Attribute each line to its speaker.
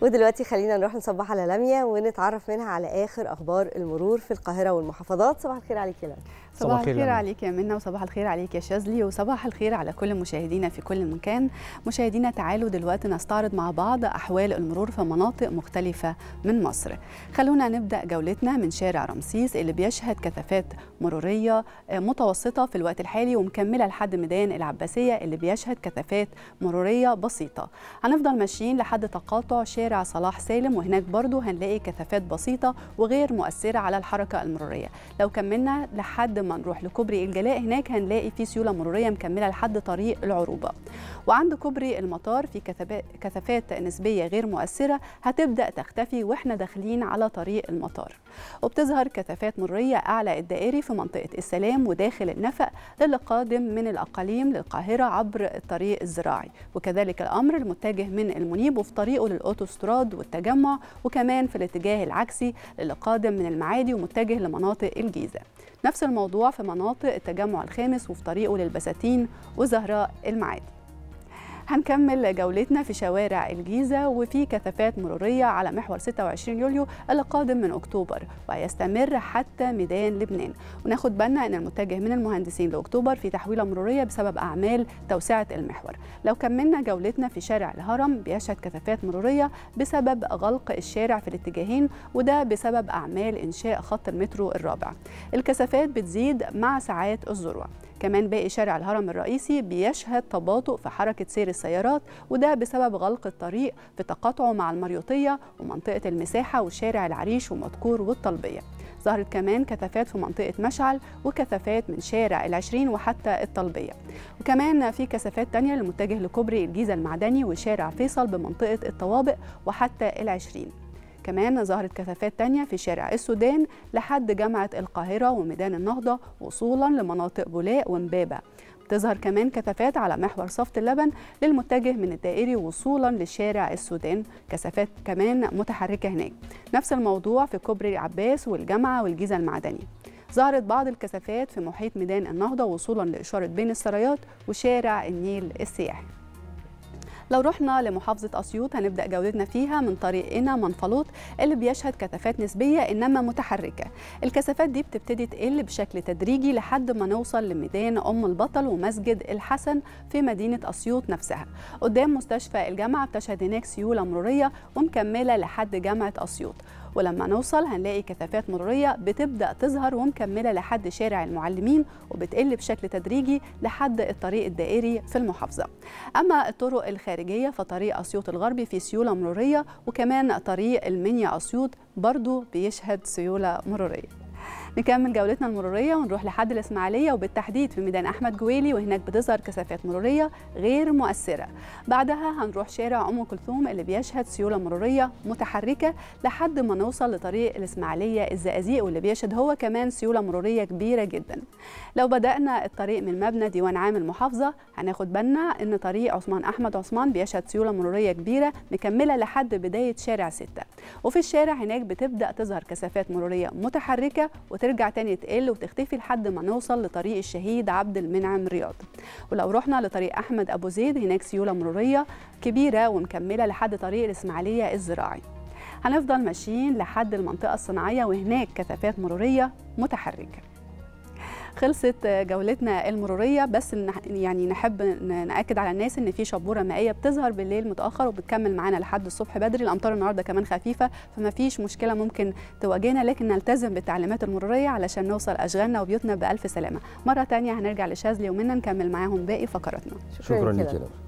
Speaker 1: ودلوقتي خلينا نروح نصبح على لميا ونتعرف منها على اخر اخبار المرور في القاهره والمحافظات صباح الخير عليك يا لميا
Speaker 2: صباح الخير عليك يا منى وصباح الخير عليك يا شاذلي وصباح الخير على كل مشاهدينا في كل مكان مشاهدينا تعالوا دلوقتي نستعرض مع بعض احوال المرور في مناطق مختلفه من مصر خلونا نبدا جولتنا من شارع رمسيس اللي بيشهد كثافات مروريه متوسطه في الوقت الحالي ومكمله لحد ميدان العباسيه اللي بيشهد كثافات مروريه بسيطه هنفضل ماشيين لحد تقاطع شارع صلاح سالم وهناك برضو هنلاقي كثافات بسيطه وغير مؤثره على الحركه المروريه لو كملنا لحد ما نروح لكوبري الجلاء هناك هنلاقي في سيوله مروريه مكمله لحد طريق العروبه وعند كوبري المطار في كثافات نسبيه غير مؤثره هتبدا تختفي واحنا داخلين على طريق المطار وبتظهر كثافات مروريه اعلى الدائري في منطقه السلام وداخل النفق للي قادم من الاقاليم للقاهره عبر الطريق الزراعي وكذلك الامر المتجه من المنيب وفي طريقه للاوتوستراد والتجمع وكمان في الاتجاه العكسي للي قادم من المعادي ومتجه لمناطق الجيزه نفس الموضوع في مناطق التجمع الخامس وفي طريقه للبساتين وزهراء المعادي هنكمل جولتنا في شوارع الجيزة وفي كثافات مرورية على محور 26 يوليو اللي قادم من أكتوبر وهيستمر حتى ميدان لبنان وناخد بالنا أن المتجه من المهندسين لأكتوبر في تحويلة مرورية بسبب أعمال توسعة المحور لو كملنا جولتنا في شارع الهرم بيشهد كثافات مرورية بسبب غلق الشارع في الاتجاهين وده بسبب أعمال إنشاء خط المترو الرابع الكثافات بتزيد مع ساعات الذروة كمان باقي شارع الهرم الرئيسي بيشهد تباطؤ في حركة سير السيارات وده بسبب غلق الطريق في تقاطعه مع المريوطية ومنطقة المساحة وشارع العريش ومدكور والطلبية ظهرت كمان كثافات في منطقة مشعل وكثافات من شارع العشرين وحتى الطلبية وكمان في كثافات تانية للمتجه لكوبري الجيزة المعدني وشارع فيصل بمنطقة الطوابق وحتى العشرين كمان ظهرت كثافات تانية في شارع السودان لحد جامعة القاهرة وميدان النهضة وصولا لمناطق بولاق ومبابة تظهر كمان كثافات على محور صفت اللبن للمتجه من الدائري وصولا لشارع السودان كثافات كمان متحركة هناك نفس الموضوع في كوبري عباس والجامعة والجيزة المعدني ظهرت بعض الكثافات في محيط ميدان النهضة وصولا لإشارة بين السرايات وشارع النيل السياحي لو رحنا لمحافظة أسيوط هنبدأ جولتنا فيها من طريقنا منفلوط اللي بيشهد كثافات نسبية إنما متحركة الكثافات دي بتبتدي تقل بشكل تدريجي لحد ما نوصل لميدان أم البطل ومسجد الحسن في مدينة أسيوط نفسها قدام مستشفى الجامعة بتشهد هناك سيولة مرورية ومكملة لحد جامعة أسيوط ولما نوصل هنلاقي كثافات مرورية بتبدأ تظهر ومكملة لحد شارع المعلمين وبتقل بشكل تدريجي لحد الطريق الدائري في المحافظة أما الطرق الخارجية فطريق أسيوط الغربي في سيولة مرورية وكمان طريق المنيا أسيوط برضو بيشهد سيولة مرورية نكمل جولتنا المرورية ونروح لحد الإسماعيلية وبالتحديد في ميدان أحمد جويلي وهناك بتظهر كثافات مرورية غير مؤثرة بعدها هنروح شارع أم كلثوم اللي بيشهد سيولة مرورية متحركة لحد ما نوصل لطريق الإسماعيلية الزقازيق واللي بيشهد هو كمان سيولة مرورية كبيرة جدا لو بدأنا الطريق من مبنى ديوان عام المحافظة هناخد بالنا إن طريق عثمان أحمد عثمان بيشهد سيولة مرورية كبيرة مكملة لحد بداية شارع 6 وفي الشارع هناك بتبدأ تظهر كثافات مرورية متحركة وترجع تاني تقل وتختفي لحد ما نوصل لطريق الشهيد عبد المنعم رياض ولو رحنا لطريق احمد ابو زيد هناك سيوله مروريه كبيره ومكمله لحد طريق الاسماعيليه الزراعي هنفضل ماشيين لحد المنطقه الصناعيه وهناك كثافات مروريه متحركه خلصت جولتنا المروريه بس يعني نحب ناكد على الناس ان في شبوره مائيه بتظهر بالليل متاخر وبتكمل معانا لحد الصبح بدري الامطار النهارده كمان خفيفه فما فيش مشكله ممكن تواجهنا لكن نلتزم بالتعليمات المروريه علشان نوصل اشغالنا وبيوتنا بالف سلامه مره ثانيه هنرجع لشاذلي ومنا نكمل معاهم باقي فقراتنا
Speaker 3: شكرا, شكرا لك